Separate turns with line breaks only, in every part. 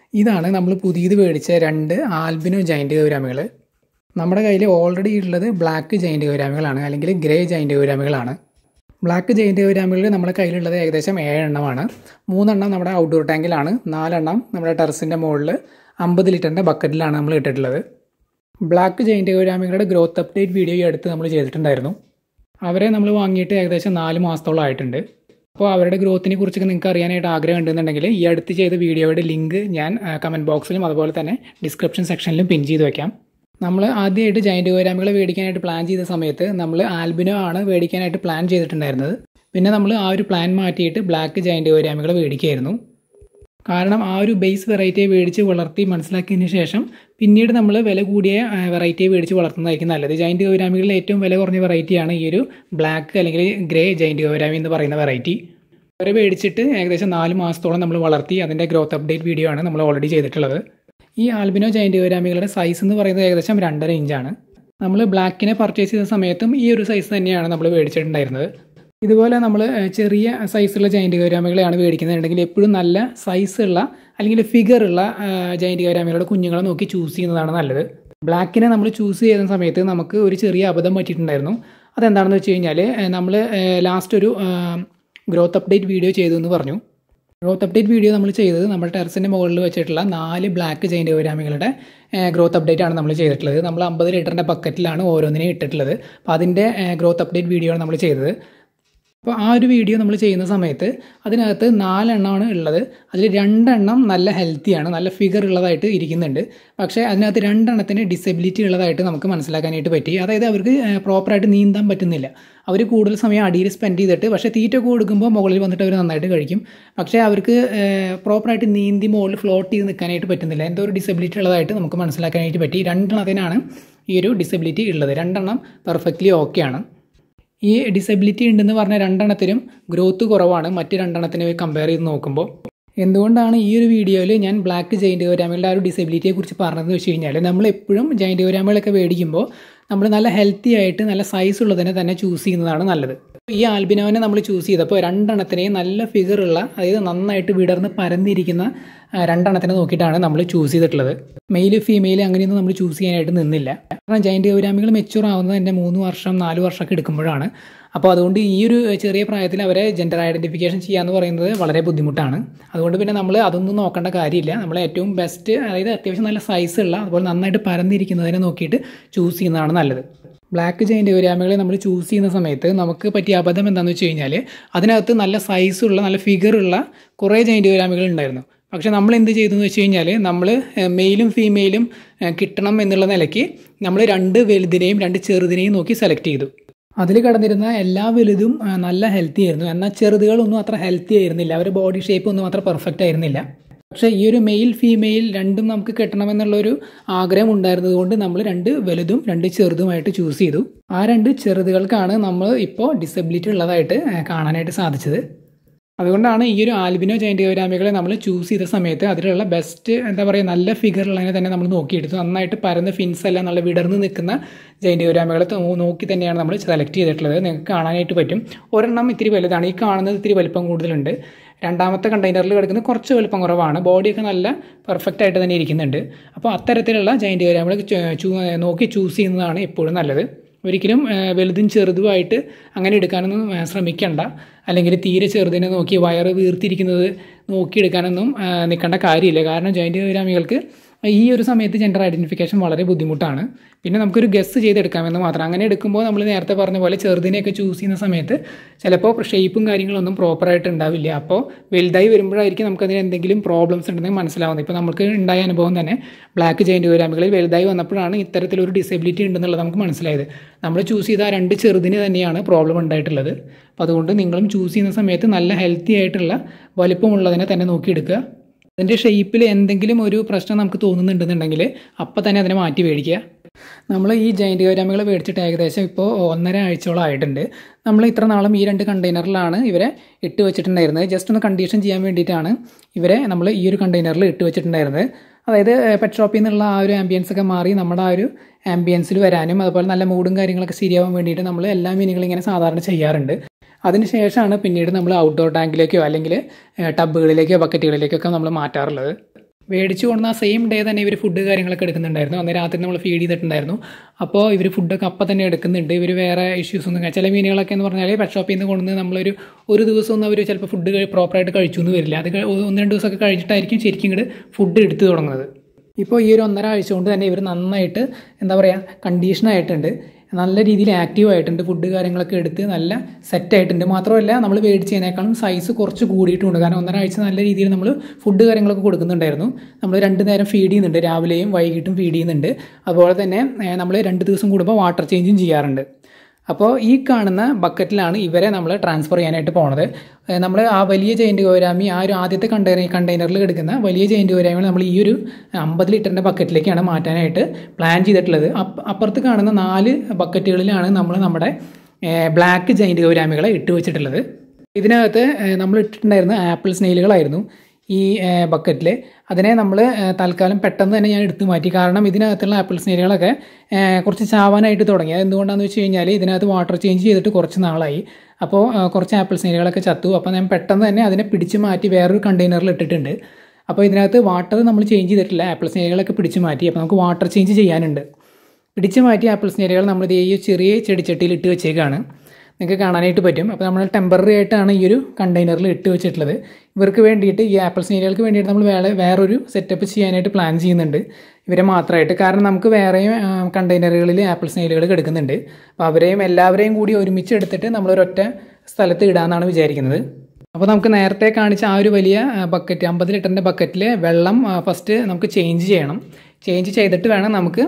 ഇതാണ് നമ്മൾ പുതിയത് മേടിച്ച രണ്ട് ആൽബിനോ ജൈൻറ്റ് ഗൗരാമികൾ നമ്മുടെ കയ്യിൽ ഓൾറെഡി ഉള്ളത് ബ്ലാക്ക് ജൈൻറ്റ് ഗൗരാമികളാണ് അല്ലെങ്കിൽ ഗ്രേ ജൈൻറ്റ് ഗൗരാമികളാണ് ബ്ലാക്ക് ജൈൻറ്റ് ഗൗരാമികൾ നമ്മുടെ കയ്യിലുള്ളത് ഏകദേശം ഏഴെണ്ണമാണ് മൂന്നെണ്ണം നമ്മുടെ ഔട്ട്ഡോർ ടാങ്കിലാണ് നാലെണ്ണം നമ്മുടെ ടെറസിൻ്റെ മുകളിൽ അമ്പത് ലിറ്ററിൻ്റെ ബക്കറ്റിലാണ് നമ്മൾ ഇട്ടിട്ടുള്ളത് ബ്ലാക്ക് ജൈൻറ്റ് ഗൗരാമികളുടെ ഗ്രോത്ത് അപ്ഡേറ്റ് വീഡിയോ ഈ അടുത്ത് നമ്മൾ ചെയ്തിട്ടുണ്ടായിരുന്നു അവരെ നമ്മൾ വാങ്ങിയിട്ട് ഏകദേശം നാല് മാസത്തോളം ആയിട്ടുണ്ട് അപ്പോൾ അവരുടെ ഗ്രോത്തിനെ കുറിച്ചൊക്കെ നിങ്ങൾക്ക് അറിയാനായിട്ട് ആഗ്രഹം ഉണ്ടെന്നുണ്ടെങ്കിൽ ഈ അടുത്ത് ചെയ്ത വീഡിയോയുടെ ലിങ്ക് ഞാൻ കമൻറ്റ് ബോക്സിലും അതുപോലെ തന്നെ ഡിസ്ക്രിപ്ഷൻ സെക്ഷനിലും പിൻ ചെയ്ത് വെക്കാം നമ്മൾ ആദ്യമായിട്ട് ജൈൻറ്റ് ഗോരാമികളെ മേടിക്കാനായിട്ട് പ്ലാൻ ചെയ്ത സമയത്ത് നമ്മൾ ആൽബിനോ ആണ് മേടിക്കാനായിട്ട് പ്ലാൻ ചെയ്തിട്ടുണ്ടായിരുന്നത് പിന്നെ നമ്മൾ ആ ഒരു പ്ലാൻ മാറ്റിയിട്ട് ബ്ലാക്ക് ജൈൻറ്റ് ഗോരാമികളെ മേടിക്കുകയായിരുന്നു കാരണം ആ ഒരു ബേസ് വെറൈറ്റിയെ മേടിച്ച് വളർത്തി മനസ്സിലാക്കിയതിന് ശേഷം പിന്നീട് നമ്മൾ വില കൂടിയ വെറൈറ്റിയെ മേടിച്ച് വളർത്തുന്നതായിരിക്കും നല്ലത് ജൈൻറ്റ് ഗൗരാമികളിൽ ഏറ്റവും വില കുറഞ്ഞ വെറൈറ്റിയാണ് ഈ ഒരു ബ്ലാക്ക് അല്ലെങ്കിൽ ഗ്രേ ജൈൻറ്റ് ഗൗരാമി എന്ന് പറയുന്ന വെറൈറ്റി അവരെ മേടിച്ചിട്ട് ഏകദേശം നാല് മാസത്തോളം നമ്മൾ വളർത്തി അതിൻ്റെ ഗ്രോത്ത് അപ്ഡേറ്റ് വീഡിയോ ആണ് നമ്മൾ ഓൾറെഡി ചെയ്തിട്ടുള്ളത് ഈ ആൽബിനോ ജൈൻറ്റ് ഗൗരാമികളുടെ സൈസ് എന്ന് പറയുന്നത് ഏകദേശം രണ്ടര ഇഞ്ചാണ് നമ്മൾ ബ്ലാക്കിനെ പർച്ചേസ് ചെയ്ത സമയത്തും ഈ ഒരു സൈസ് തന്നെയാണ് നമ്മൾ മേടിച്ചിട്ടുണ്ടായിരുന്നത് ഇതുപോലെ നമ്മൾ ചെറിയ സൈസുള്ള ജൈൻറ്റ് ഗൗരാമികളെയാണ് മേടിക്കുന്നുണ്ടെങ്കിൽ എപ്പോഴും നല്ല സൈസുള്ള അല്ലെങ്കിൽ ഫിഗർ ഉള്ള ജൈൻറ്റ് ഗൗരാമികളുടെ കുഞ്ഞുങ്ങളെ നോക്കി ചൂസ് ചെയ്യുന്നതാണ് നല്ലത് ബ്ലാക്കിനെ നമ്മൾ ചൂസ് ചെയ്യുന്ന സമയത്ത് നമുക്ക് ഒരു ചെറിയ അബദ്ധം പറ്റിയിട്ടുണ്ടായിരുന്നു അതെന്താണെന്ന് വെച്ച് കഴിഞ്ഞാൽ നമ്മൾ ലാസ്റ്റ് ഒരു ഗ്രോത്ത് അപ്ഡേറ്റ് വീഡിയോ ചെയ്തു എന്ന് പറഞ്ഞു ഗ്രോത്ത് അപ്ഡേറ്റ് വീഡിയോ നമ്മൾ ചെയ്തത് നമ്മുടെ ടെറസിൻ്റെ മുകളിൽ വെച്ചിട്ടുള്ള നാല് ബ്ലാക്ക് ജൈൻറ്റ് ഗൗരാമികളുടെ ഗ്രോത്ത് അപ്ഡേറ്റ് ആണ് നമ്മൾ ചെയ്തിട്ടുള്ളത് നമ്മൾ അമ്പത് ലിറ്ററിൻ്റെ ബക്കറ്റിലാണ് ഓരോന്നിനെയും ഇട്ടിട്ടുള്ളത് അപ്പോൾ അതിൻ്റെ ഗ്രോത്ത് അപ്ഡേറ്റ് വീഡിയോ ആണ് നമ്മൾ ചെയ്തത് അപ്പോൾ ആ ഒരു വീഡിയോ നമ്മൾ ചെയ്യുന്ന സമയത്ത് അതിനകത്ത് നാലെണ്ണമാണ് ഉള്ളത് അതിൽ രണ്ടെണ്ണം നല്ല ഹെൽത്തിയാണ് നല്ല ഫിഗർ ഉള്ളതായിട്ട് ഇരിക്കുന്നുണ്ട് പക്ഷേ അതിനകത്ത് രണ്ടെണ്ണത്തിന് ഡിസബിലിറ്റി ഉള്ളതായിട്ട് നമുക്ക് മനസ്സിലാക്കാനായിട്ട് പറ്റി അതായത് അവർക്ക് പ്രോപ്പറായിട്ട് നീന്താൻ പറ്റുന്നില്ല അവർ കൂടുതൽ സമയം അടിയിൽ സ്പെൻഡ് ചെയ്തിട്ട് പക്ഷേ തീറ്റ ഒക്കെ കൊടുക്കുമ്പോൾ മുകളിൽ വന്നിട്ട് അവർ നന്നായിട്ട് കഴിക്കും പക്ഷേ അവർക്ക് പ്രോപ്പറായിട്ട് നീന്തി മുകളിൽ ഫ്ലോട്ട് ചെയ്ത് നിൽക്കാനായിട്ട് പറ്റുന്നില്ല എന്തോ ഒരു ഡിസബിലിറ്റി ഉള്ളതായിട്ട് നമുക്ക് മനസ്സിലാക്കാനായിട്ട് പറ്റി രണ്ടെണ്ണത്തിനാണ് ഈ ഒരു ഡിസബിലിറ്റി ഉള്ളത് രണ്ടെണ്ണം പെർഫെക്റ്റ്ലി ഓക്കെയാണ് ഈ ഡിസബിലിറ്റി ഉണ്ടെന്ന് പറഞ്ഞ രണ്ടെണ്ണത്തിനും ഗ്രോത്ത് കുറവാണ് മറ്റ് രണ്ടെണ്ണത്തിനെ കമ്പയർ ചെയ്ത് നോക്കുമ്പോൾ എന്തുകൊണ്ടാണ് ഈ ഒരു വീഡിയോയിൽ ഞാൻ ബ്ലാക്ക് ജൈൻറ്റ് ഗൗരാമികളുടെ ആ ഒരു ഡിസബിലിറ്റിയെ കുറിച്ച് പറഞ്ഞതെന്ന് വെച്ച് കഴിഞ്ഞാൽ നമ്മൾ എപ്പോഴും ജൈൻറ്റ് ഗൗരാമികളൊക്കെ മേടിക്കുമ്പോൾ നമ്മൾ നല്ല ഹെൽത്തി ആയിട്ട് നല്ല സൈസ് ഉള്ളതിനെ തന്നെ ചൂസ് ചെയ്യുന്നതാണ് നല്ലത് ഈ ആൽബിനോനെ നമ്മൾ ചൂസ് ചെയ്തപ്പോൾ രണ്ടെണ്ണത്തിനെയും നല്ല ഫിഗർ ഉള്ള അതായത് നന്നായിട്ട് വിടർന്ന് പരന്നിരിക്കുന്ന രണ്ടെണ്ണത്തിനെ നോക്കിയിട്ടാണ് നമ്മൾ ചൂസ് ചെയ്തിട്ടുള്ളത് മെയിൽ ഫീമെയിൽ അങ്ങനെയൊന്നും നമ്മൾ ചൂസ് ചെയ്യാനായിട്ട് നിന്നില്ല കാരണം ജൈൻറ്റ് ഗൗരാമികൾ മെച്ചൂർ ആവുന്നത് എൻ്റെ മൂന്ന് വർഷം നാല് വർഷമൊക്കെ എടുക്കുമ്പോഴാണ് അപ്പോൾ അതുകൊണ്ട് ഈ ഒരു ചെറിയ പ്രായത്തിൽ അവരെ ജെൻഡർ ഐഡൻറ്റിഫിക്കേഷൻ ചെയ്യാന്ന് പറയുന്നത് വളരെ ബുദ്ധിമുട്ടാണ് അതുകൊണ്ട് പിന്നെ നമ്മൾ അതൊന്നും നോക്കേണ്ട കാര്യമില്ല നമ്മൾ ഏറ്റവും ബെസ്റ്റ് അതായത് അത്യാവശ്യം നല്ല സൈസ് ഉള്ള അതുപോലെ നന്നായിട്ട് പരന്നിരിക്കുന്നതിനെ നോക്കിയിട്ട് ചൂസ് ചെയ്യുന്നതാണ് നല്ലത് ബ്ലാക്ക് ജൈൻറ്റ് ഗൗരാമികളെ നമ്മൾ ചൂസ് ചെയ്യുന്ന സമയത്ത് നമുക്ക് പറ്റിയ അബദ്ധം എന്താണെന്ന് വെച്ച് കഴിഞ്ഞാൽ അതിനകത്ത് നല്ല സൈസുള്ള നല്ല ഫിഗറുള്ള കുറേ ജൈൻറ്റ് ഗൗരാമികൾ ഉണ്ടായിരുന്നു പക്ഷേ നമ്മൾ എന്ത് ചെയ്തു എന്ന് വെച്ച് കഴിഞ്ഞാൽ നമ്മൾ മെയിലും ഫീമെയിലും കിട്ടണം എന്നുള്ള നിലയ്ക്ക് നമ്മൾ രണ്ട് വലുതിനെയും രണ്ട് ചെറുതിനെയും നോക്കി സെലക്ട് ചെയ്തു അതിൽ കടന്നിരുന്ന എല്ലാ വലുതും നല്ല ഹെൽത്തി ആയിരുന്നു എന്നാൽ ചെറുതുകളൊന്നും അത്ര ഹെൽത്തി ആയിരുന്നില്ല അവരുടെ ബോഡി ഷേപ്പ് ഒന്നും അത്ര പെർഫെക്റ്റ് ആയിരുന്നില്ല പക്ഷേ ഈ ഒരു മെയിൽ ഫീമെയിൽ രണ്ടും നമുക്ക് കിട്ടണമെന്നുള്ളൊരു ആഗ്രഹം ഉണ്ടായിരുന്നത് കൊണ്ട് നമ്മൾ രണ്ട് വലുതും രണ്ട് ചെറുതുമായിട്ട് ചൂസ് ചെയ്തു ആ രണ്ട് ചെറുതുകൾക്കാണ് നമ്മൾ ഇപ്പോൾ ഡിസബിലിറ്റി ഉള്ളതായിട്ട് കാണാനായിട്ട് സാധിച്ചത് അതുകൊണ്ടാണ് ഈ ഒരു ആൽബിനോ ജൈൻറ്റ് ഗൗരാമികളെ നമ്മൾ ചൂസ് ചെയ്ത സമയത്ത് അതിലുള്ള ബെസ്റ്റ് എന്താ പറയുക നല്ല ഫിഗറുള്ളതിനെ തന്നെ നമ്മൾ നോക്കിയെടുത്തു നന്നായിട്ട് പരന്ന ഫിൻസ് എല്ലാം നല്ല വിടർന്ന് നിൽക്കുന്ന ജൈൻറ്റ് ഗൗരാമികളെ നോക്കി തന്നെയാണ് നമ്മൾ സെലക്ട് ചെയ്തിട്ടുള്ളത് നിങ്ങൾക്ക് കാണാനായിട്ട് പറ്റും ഒരെണ്ണം ഇത്തിരി വലുതാണ് ഈ കാണുന്നത് ഇത്തിരി വലിപ്പം കൂടുതലുണ്ട് രണ്ടാമത്തെ കണ്ടെയ്നറിൽ കിടക്കുന്നത് കുറച്ച് വലുപ്പം കുറവാണ് ബോഡിയൊക്കെ നല്ല പെർഫെക്റ്റ് ആയിട്ട് തന്നെ ഇരിക്കുന്നുണ്ട് അപ്പോൾ അത്തരത്തിലുള്ള ജൈൻറ്റ് ഗൗരാമികൾ നോക്കി ചൂസ് ചെയ്യുന്നതാണ് എപ്പോഴും നല്ലത് ഒരിക്കലും വലുതും ചെറുതുമായിട്ട് അങ്ങനെ എടുക്കാനൊന്നും ശ്രമിക്കണ്ട അല്ലെങ്കിൽ തീരെ ചെറുതിനെ നോക്കി വയറ് വീർത്തിരിക്കുന്നത് നോക്കിയെടുക്കാനൊന്നും നിൽക്കേണ്ട കാര്യമില്ല കാരണം ജോയിൻറ്റ് ഗൗരാമികൾക്ക് ഈ ഒരു സമയത്ത് ജെൻഡർ ഐഡൻറ്റിഫിക്കേഷൻ വളരെ ബുദ്ധിമുട്ടാണ് പിന്നെ നമുക്കൊരു ഗസ് ചെയ്തെടുക്കാമെന്ന് മാത്രം അങ്ങനെ എടുക്കുമ്പോൾ നമ്മൾ നേരത്തെ പറഞ്ഞ പോലെ ചെറുതിനെയൊക്കെ ചൂസ് ചെയ്യുന്ന സമയത്ത് ചിലപ്പോൾ ഷേപ്പും കാര്യങ്ങളൊന്നും പ്രോപ്പറായിട്ട് ഉണ്ടാവില്ല അപ്പോൾ വലുതായി വരുമ്പോഴായിരിക്കും നമുക്കതിന് എന്തെങ്കിലും പ്രോബ്ലംസ് ഉണ്ടെന്ന് മനസ്സിലാവുന്നത് ഇപ്പോൾ നമുക്ക് ഉണ്ടായ അനുഭവം തന്നെ ബ്ലാക്ക് ജൈൻറ്റ് ഗൗരാമികളിൽ വലുതായി വന്നപ്പോഴാണ് ഇത്തരത്തിലൊരു ഡിസബിലിറ്റി ഉണ്ടെന്നുള്ളത് നമുക്ക് മനസ്സിലായത് നമ്മൾ ചൂസ് ചെയ്ത ആ രണ്ട് ചെറുതിന് തന്നെയാണ് പ്രോബ്ലം ഉണ്ടായിട്ടുള്ളത് അപ്പോൾ അതുകൊണ്ട് നിങ്ങളും ചൂസ് ചെയ്യുന്ന സമയത്ത് നല്ല ഹെൽത്തി ആയിട്ടുള്ള വലിപ്പമുള്ളതിനെ തന്നെ നോക്കിയെടുക്കുക അതിൻ്റെ ഷേപ്പിൽ എന്തെങ്കിലും ഒരു പ്രശ്നം നമുക്ക് തോന്നുന്നുണ്ടെന്നുണ്ടെങ്കിൽ അപ്പം തന്നെ അതിനെ മാറ്റി മേടിക്കുക നമ്മൾ ഈ ജൈൻറ്റ് ഗൗരാമികൾ മേടിച്ചിട്ട് ഏകദേശം ഇപ്പോൾ ഒന്നര ആഴ്ചയോളം ആയിട്ടുണ്ട് നമ്മൾ ഇത്ര നാളും ഈ രണ്ട് കണ്ടെയ്നറിലാണ് ഇവരെ ഇട്ട് വെച്ചിട്ടുണ്ടായിരുന്നത് ജസ്റ്റ് ഒന്ന് കണ്ടീഷൻ ചെയ്യാൻ വേണ്ടിയിട്ടാണ് ഇവരെ നമ്മൾ ഈ ഒരു കണ്ടെയ്നറിൽ ഇട്ട് വെച്ചിട്ടുണ്ടായിരുന്നത് അതായത് പെറ്റ് ഷോപ്പിൽ നിന്നുള്ള ആ ഒരു ആംബിയൻസ് ഒക്കെ മാറി നമ്മുടെ ആ ഒരു ആംബിയൻസിൽ വരാനും അതുപോലെ നല്ല മൂഡും കാര്യങ്ങളൊക്കെ ശരിയാവാൻ വേണ്ടിയിട്ട് നമ്മൾ എല്ലാ മീനുകളും ഇങ്ങനെ സാധാരണ ചെയ്യാറുണ്ട് അതിനുശേഷമാണ് പിന്നീട് നമ്മൾ ഔട്ട്ഡോർ ടാങ്കിലേക്കോ അല്ലെങ്കിൽ ടബുകളിലേക്കോ ബക്കറ്റുകളിലേക്കൊക്കെ നമ്മൾ മാറ്റാറുള്ളത് മേടിച്ചു കൊണ്ടുവന്ന ആ സെയിം ഡേ തന്നെ ഇവർ ഫുഡ് കാര്യങ്ങളൊക്കെ എടുക്കുന്നുണ്ടായിരുന്നു അന്ന് രാത്രി നമ്മൾ ഫീഡ് ചെയ്തിട്ടുണ്ടായിരുന്നു അപ്പോൾ ഇവർ ഫുഡൊക്കെ അപ്പം തന്നെ എടുക്കുന്നുണ്ട് ഇവർ വേറെ ഇഷ്യൂസ് ഒന്നും ചില മീനുകളൊക്കെ എന്ന് പറഞ്ഞാൽ പെറ്റ് ഷോപ്പിൽ നിന്ന് കൊണ്ടുവന്ന് നമ്മളൊരു ഒരു ദിവസം ഒന്നും അവർ ചിലപ്പോൾ ഫുഡ് പ്രോപ്പറായിട്ട് കഴിച്ചു എന്ന് വരില്ല അത് ഒന്ന് രണ്ട് ദിവസമൊക്കെ കഴിച്ചിട്ടായിരിക്കും ശരിക്കും ഇങ്ങോട്ട് ഫുഡ് എടുത്തു തുടങ്ങുന്നത് ഇപ്പോൾ ഈ ഒരു ഒന്നര ആഴ്ച കൊണ്ട് തന്നെ ഇവർ നന്നായിട്ട് എന്താ പറയുക കണ്ടീഷനായിട്ടുണ്ട് നല്ല രീതിയിൽ ആക്റ്റീവ് ആയിട്ടുണ്ട് ഫുഡ് കാര്യങ്ങളൊക്കെ എടുത്ത് നല്ല സെറ്റ് ആയിട്ടുണ്ട് മാത്രമല്ല നമ്മൾ മേടിച്ചതിനേക്കാളും സൈസ് കുറച്ച് കൂടിയിട്ടുണ്ട് കാരണം ഒന്നര ആഴ്ച നല്ല രീതിയിൽ നമ്മൾ ഫുഡ് കാര്യങ്ങളൊക്കെ കൊടുക്കുന്നുണ്ടായിരുന്നു നമ്മൾ രണ്ട് നേരം ഫീഡ് ചെയ്യുന്നുണ്ട് രാവിലെയും വൈകിട്ടും ഫീഡ് ചെയ്യുന്നുണ്ട് അതുപോലെ തന്നെ നമ്മൾ രണ്ട് ദിവസം കൂടുമ്പോൾ വാട്ടർ ചേഞ്ചും ചെയ്യാറുണ്ട് അപ്പോൾ ഈ കാണുന്ന ബക്കറ്റിലാണ് ഇവരെ നമ്മൾ ട്രാൻസ്ഫർ ചെയ്യാനായിട്ട് പോണത് നമ്മൾ ആ വലിയ ജയിൻറ്റ് ഗോരാമി ആ ഒരു ആദ്യത്തെ കണ്ടെയ്നർ കണ്ടെയ്നറിൽ എടുക്കുന്ന വലിയ ജയിൻറ്റ് ഗോരാമി നമ്മൾ ഈ ഒരു അമ്പത് ലിറ്ററിൻ്റെ ബക്കറ്റിലേക്കാണ് മാറ്റാനായിട്ട് പ്ലാൻ ചെയ്തിട്ടുള്ളത് അപ്പുറത്ത് കാണുന്ന നാല് ബക്കറ്റുകളിലാണ് നമ്മൾ നമ്മുടെ ബ്ലാക്ക് ജയിൻറ്റ് ഗൗരാമികളെ ഇട്ട് വെച്ചിട്ടുള്ളത് ഇതിനകത്ത് നമ്മൾ ഇട്ടിട്ടുണ്ടായിരുന്ന ആപ്പിൾ സ്നെയിലുകളായിരുന്നു ഈ ബക്കറ്റിൽ അതിനെ നമ്മൾ തൽക്കാലം പെട്ടെന്ന് തന്നെ ഞാൻ എടുത്തു മാറ്റി കാരണം ഇതിനകത്തുള്ള ആപ്പിൾ സ്നേഹികളൊക്കെ കുറച്ച് ചാവാനായിട്ട് തുടങ്ങി അത് എന്തുകൊണ്ടാണെന്ന് വെച്ച് കഴിഞ്ഞാൽ ഇതിനകത്ത് വാട്ടർ ചേഞ്ച് ചെയ്തിട്ട് കുറച്ച് നാളായി അപ്പോൾ കുറച്ച് ആപ്പിൾ സ്നേഹികളൊക്കെ ചത്തു അപ്പോൾ ഞാൻ പെട്ടെന്ന് തന്നെ അതിനെ പിടിച്ച് മാറ്റി വേറൊരു കണ്ടെയ്നറിൽ ഇട്ടിട്ടുണ്ട് അപ്പോൾ ഇതിനകത്ത് വാട്ടർ നമ്മൾ ചേഞ്ച് ചെയ്തിട്ടില്ല ആപ്പിൾ സ്നേഹികളൊക്കെ പിടിച്ച് മാറ്റി അപ്പോൾ നമുക്ക് വാട്ടർ ചേഞ്ച് ചെയ്യാനുണ്ട് പിടിച്ച് മാറ്റിയ ആപ്പിൾ സ്നേഹികൾ നമ്മൾ ഈ ചെറിയ ചെടിച്ചട്ടിയിൽ ഇട്ട് വെച്ചേക്കാണ് നിങ്ങൾക്ക് കാണാനായിട്ട് പറ്റും അപ്പോൾ നമ്മൾ ടെമ്പററി ആയിട്ടാണ് ഈ ഒരു കണ്ടെയ്നറിൽ ഇട്ട് വെച്ചിട്ടുള്ളത് ഇവർക്ക് വേണ്ടിയിട്ട് ഈ ആപ്പിൾ സ്നേഹികൾക്ക് വേണ്ടിയിട്ട് നമ്മൾ വേറെ വേറൊരു സെറ്റപ്പ് ചെയ്യാനായിട്ട് പ്ലാൻ ചെയ്യുന്നുണ്ട് ഇവരെ മാത്രമായിട്ട് കാരണം നമുക്ക് വേറെയും കണ്ടെയ്നറുകളിൽ ആപ്പിൾ സ്നേഹിലുകൾ കിടക്കുന്നുണ്ട് അപ്പോൾ അവരെയും എല്ലാവരെയും കൂടി ഒരുമിച്ച് എടുത്തിട്ട് നമ്മളൊരൊറ്റ സ്ഥലത്ത് ഇടാമെന്നാണ് വിചാരിക്കുന്നത് അപ്പോൾ നമുക്ക് നേരത്തെ കാണിച്ച ആ ഒരു വലിയ ബക്കറ്റ് അമ്പത് ലിറ്ററിൻ്റെ ബക്കറ്റിൽ വെള്ളം ഫസ്റ്റ് നമുക്ക് ചേഞ്ച് ചെയ്യണം ചേഞ്ച് ചെയ്തിട്ട് വേണം നമുക്ക്